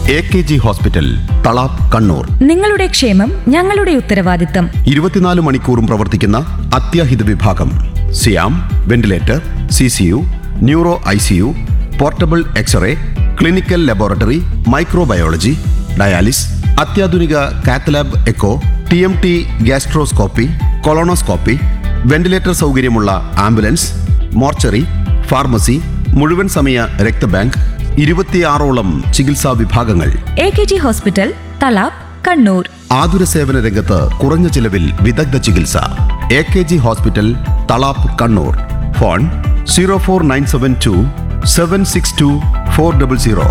A K G hospital Thalap Kannur നിങ്ങളുടെ ക്ഷേമം ഞങ്ങളുടെ ഉത്തരവാദിത്തം ഇരുപത്തിനാല് മണിക്കൂറും പ്രവർത്തിക്കുന്ന അത്യാഹിത വിഭാഗം സിയാം ventilator C C U neuro I C U portable X-ray clinical laboratory microbiology dialysis അത്യാധുനിക cath lab echo T M T gastroscopy colonoscopy ventilator സൗകര്യമുള്ള ആംബുലൻസ് മോർച്ചറി ഫാർമസി മുഴുവൻ സമയ രക്തബാങ്ക് ഇരുപത്തിയാറോളം ചികിത്സാ വിഭാഗങ്ങൾ A K G hospital Thalap Kannur ആതുര സേവന രംഗത്ത് കുറഞ്ഞ ചിലവിൽ വിദഗ്ധ ചികിത്സ A K G hospital Thalap Kannur phone zero four nine seven two seven six two four double zero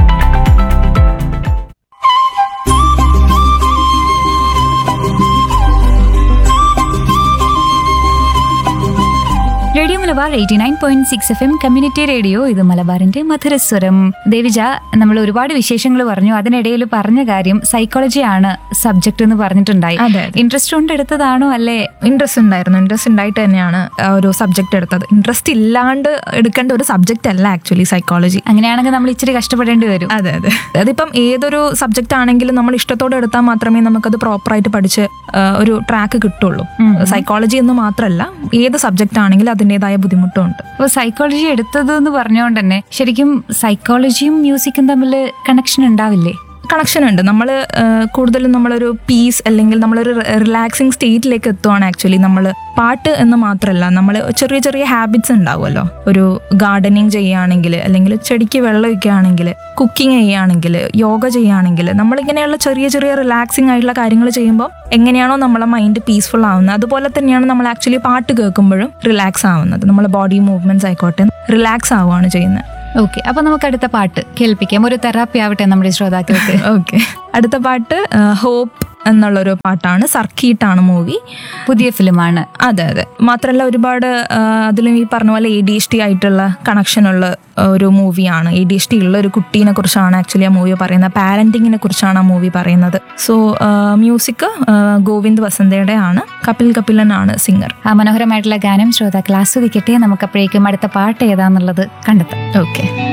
radio Malabar eighty nine point six F M community radio ഇത് മലബാറിന്റെ മധുരസ്വരം ദേവിജ നമ്മൾ ഒരുപാട് വിശേഷങ്ങൾ പറഞ്ഞു അതിനിടയിൽ പറഞ്ഞ കാര്യം സൈക്കോളജി ആണ് സബ്ജക്ട് എന്ന് പറഞ്ഞിട്ടുണ്ടായി അതെ, അതെ. ഇൻട്രസ്റ്റ് കൊണ്ട് എടുത്തതാണോ അല്ലേ ഇൻട്രസ്റ്റ് ഉണ്ടായിരുന്നു ഇൻട്രസ്റ്റ് ഉണ്ടായിട്ട് തന്നെയാണ് ആ ഒരു സബ്ജക്ട് എടുത്തത് ഇൻട്രസ്റ്റ് ഇല്ലാണ്ട് എടുക്കേണ്ട ഒരു സബ്ജക്റ്റ് അല്ല ആക്ച്വലി സൈക്കോളജി അങ്ങനെയാണെങ്കിൽ നമ്മൾ ഇച്ചിരി കഷ്ടപ്പെടേണ്ടി വരും അതെ അതെ അതിപ്പം ഏതൊരു സബ്ജക്റ്റ് ആണെങ്കിലും നമ്മൾ ഇഷ്ടത്തോടെ എടുത്താൽ മാത്രമേ നമുക്കത് പ്രോപ്പറായിട്ട് പഠിച്ച് ആ, ഒരു ട്രാക്ക് കിട്ടുള്ളൂ സൈക്കോളജി എന്ന് മാത്രമല്ല ഏത് സബ്ജക്റ്റ് ആണെങ്കിലും അതിൻ്റെതായ ബുദ്ധിമുട്ടുണ്ട് അപ്പോൾ സൈക്കോളജി എടുത്തത് എന്ന് പറഞ്ഞുകൊണ്ട് തന്നെ ശരിക്കും സൈക്കോളജിയും മ്യൂസിക്കും തമ്മിൽ കണക്ഷൻ ഉണ്ടാവില്ലേ കണക്ഷൻ ഉണ്ട് നമ്മൾ കൂടുതലും നമ്മളൊരു പീസ് അല്ലെങ്കിൽ നമ്മളൊരു റിലാക്സിങ് സ്റ്റേറ്റിലേക്ക് എത്തുവാണ് ആക്ച്വലി നമ്മൾ പാട്ട് എന്ന് മാത്രമല്ല നമ്മൾ ചെറിയ ചെറിയ ഹാബിറ്റ്സ് ഉണ്ടാവുമല്ലോ ഒരു ഗാർഡനിങ് ചെയ്യുകയാണെങ്കിൽ അല്ലെങ്കിൽ ചെടിക്ക് വെള്ളം ഒഴിക്കുകയാണെങ്കിൽ കുക്കിംഗ് ചെയ്യുകയാണെങ്കിൽ യോഗ ചെയ്യുകയാണെങ്കിൽ നമ്മളിങ്ങനെയുള്ള ചെറിയ ചെറിയ റിലാക്സിങ് ആയിട്ടുള്ള കാര്യങ്ങൾ ചെയ്യുമ്പോൾ എങ്ങനെയാണോ നമ്മളെ മൈൻഡ് പീസ്ഫുൾ ആവുന്നത് അതുപോലെ തന്നെയാണ് നമ്മൾ ആക്ച്വലി പാട്ട് കേൾക്കുമ്പോഴും റിലാക്സ് ആവുന്നത് നമ്മളെ ബോഡി മൂവ്മെന്റ്സ് ആയിക്കോട്ടെ റിലാക്സ് ആവുകയാണ് ചെയ്യുന്നത് ഓക്കെ അപ്പൊ നമുക്ക് അടുത്ത പാട്ട് കേൾപ്പിക്കാം ഒരു തെറാപ്പി ആവട്ടെ നമ്മുടെ ശ്രോതാക്കൾക്ക് ഓക്കെ അടുത്ത പാട്ട് ഹോപ്പ് എന്നുള്ളൊരു പാട്ടാണ് സർക്കീട്ടാണ് മൂവി പുതിയ ഫിലിമാണ് അതെ അതെ മാത്രമല്ല ഒരുപാട് ആ, അതിലും ഈ പറഞ്ഞ പോലെ എ ഡി എച്ച് ടി ആയിട്ടുള്ള കണക്ഷൻ ഉള്ള ആ, ഒരു മൂവിയാണ് എ ഡി എച്ച് ടി ഉള്ള ഒരു കുട്ടീനെ കുറിച്ചാണ് ആക്ച്വലി ആ മൂവി പറയുന്നത് പാരന്റിങ്ങിനെ കുറിച്ചാണ് ആ മൂവി പറയുന്നത് സോ മ്യൂസിക് ഗോവിന്ദ് വസന്തയുടെ ആണ് കപിൽ കപിലനാണ് സിംഗർ ആ മനോഹരമായിട്ടുള്ള ഗാനം ശ്രോതാക്കൾ ആസ്വദിക്കട്ടെ നമുക്ക് അപ്പോഴേക്കും അടുത്ത പാട്ട് ഏതാന്നുള്ളത് കണ്ടെത്താം ഓക്കെ